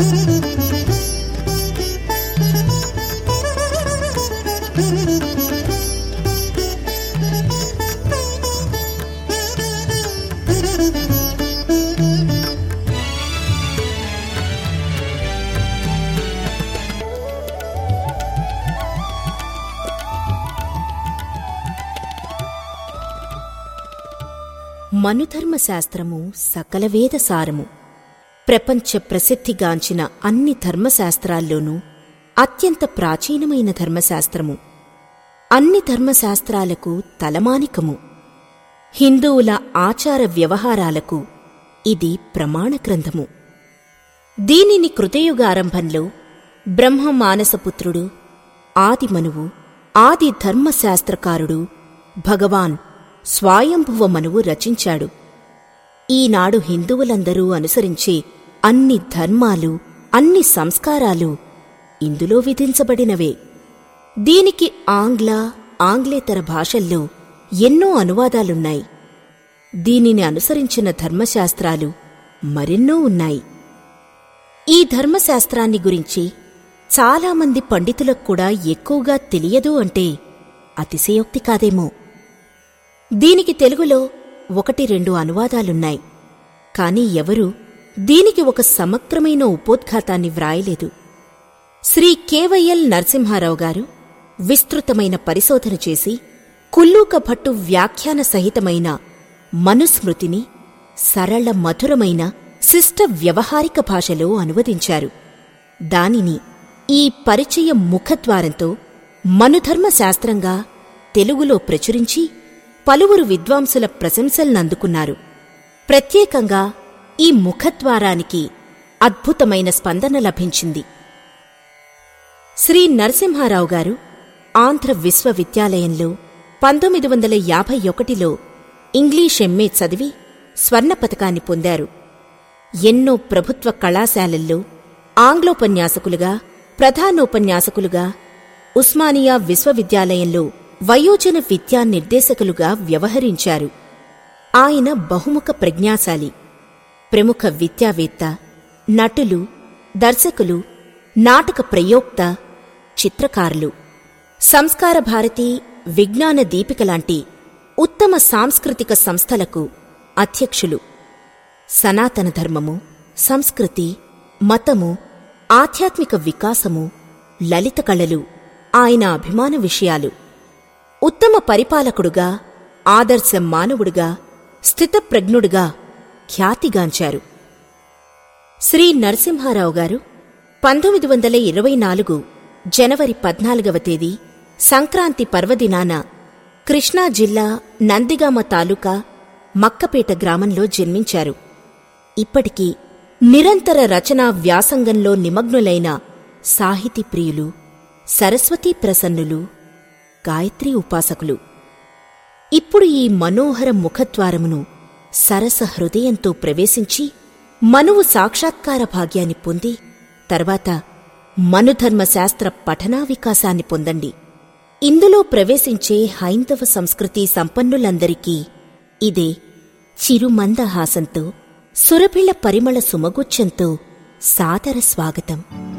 మనుధర్మశాస్త్రము సకల వేద సారము ప్రపంచ ప్రసిద్ధిగాంచిన అన్ని ధర్మశాస్త్రాల్లోనూ అత్యంత ప్రాచీనమైన ధర్మశాస్త్రము అన్ని ధర్మశాస్త్రాలకు తలమానికము హిందువుల ఆచార వ్యవహారాలకు ఇది ప్రమాణ గ్రంథము దీనిని కృతయుగారంభంలో బ్రహ్మ మానసపుత్రుడు ఆదిమనువు ఆది ధర్మశాస్త్రకారుడు భగవాన్ స్వాయంభువ మనువు రచించాడు ఈనాడు హిందువులందరూ అనుసరించే అన్ని ధర్మాలు అన్ని సంస్కారాలు ఇందులో విధించబడినవే దీనికి ఆంగ్ల ఆంగ్లేతర భాషల్లో ఎన్నో అనువాదాలున్నాయి దీనిని అనుసరించిన ధర్మశాస్త్రాలు మరెన్నో ఉన్నాయి ఈ ధర్మశాస్త్రాన్ని గురించి చాలామంది పండితులకు కూడా ఎక్కువగా తెలియదు అంటే అతిశయోక్తి కాదేమో దీనికి తెలుగులో ఒకటి రెండు అనువాదాలున్నాయి కాని ఎవరూ దీనికి ఒక సమగ్రమైన ఉపోద్ఘాతాన్ని వ్రాయలేదు శ్రీ కేవైఎల్ నరసింహారావు గారు విస్తృతమైన పరిశోధన చేసి కుల్లూక భట్టు వ్యాఖ్యాన సహితమైన మనుస్మృతిని సరళ మధురమైన శిష్ట వ్యవహారిక భాషలో అనువదించారు దానిని ఈ పరిచయ ముఖద్వారంతో మనుధర్మ శాస్త్రంగా తెలుగులో ప్రచురించి పలువురు విద్వాంసుల ప్రశంసలనందుకున్నారు ప్రత్యేకంగా ఈ ముఖద్వారానికి అద్భుతమైన స్పందన లభించింది శ్రీ నరసింహారావు గారు ఆంధ్ర విశ్వవిద్యాలయంలో పంతొమ్మిది వందల యాభై ఒకటిలో ఇంగ్లీష్ ఎంఏ చదివి స్వర్ణ పతకాన్ని పొందారు ఎన్నో ప్రభుత్వ కళాశాలల్లో ఆంగ్లోపన్యాసకులుగా ప్రధానోపన్యాసకులుగా ఉస్మానియా విశ్వవిద్యాలయంలో వయోజన విద్యా నిర్దేశకులుగా వ్యవహరించారు ఆయన బహుముఖ ప్రజ్ఞాశాలి ప్రముఖ విద్యావేత్త నటులు దర్శకులు నాటక ప్రయోక్త చిత్రకారులు సంస్కార భారతి విజ్ఞాన దీపిక లాంటి ఉత్తమ సాంస్కృతిక సంస్థలకు అధ్యక్షులు సనాతన ధర్మము సంస్కృతి మతము ఆధ్యాత్మిక వికాసము లలిత కళలు ఆయన అభిమాన విషయాలు ఉత్తమ పరిపాలకుడుగా ఆదర్శ మానవుడుగా స్థితప్రజ్ఞుడుగా ఖ్యాతిగాంచారు శ్రీ నరసింహారావు గారు పంతొమ్మిది వందల ఇరవై నాలుగు జనవరి పద్నాలుగవ తేదీ సంక్రాంతి పర్వదినాన కృష్ణా జిల్లా నందిగామ తాలూకా మక్కపేట గ్రామంలో జన్మించారు ఇప్పటికీ నిరంతర రచనా వ్యాసంగంలో నిమగ్నులైన సాహితీ ప్రియులు సరస్వతీ ప్రసన్నులు గాయత్రీ ఉపాసకులు ఇప్పుడు ఈ మనోహర ముఖద్వారమును సరస హృదయంతో ప్రవేశించి మనువు సాక్షాత్కార భాగ్యాన్ని పొంది తర్వాత మనుధర్మశాస్త్ర పఠనా వికాసాన్ని పొందండి ఇందులో ప్రవేశించే హైందవ సంస్కృతి సంపన్నులందరికీ ఇదే చిరుమందహాసంతో సురభిళ్ల పరిమళ సుమగుచ్చంతో సాదర స్వాగతం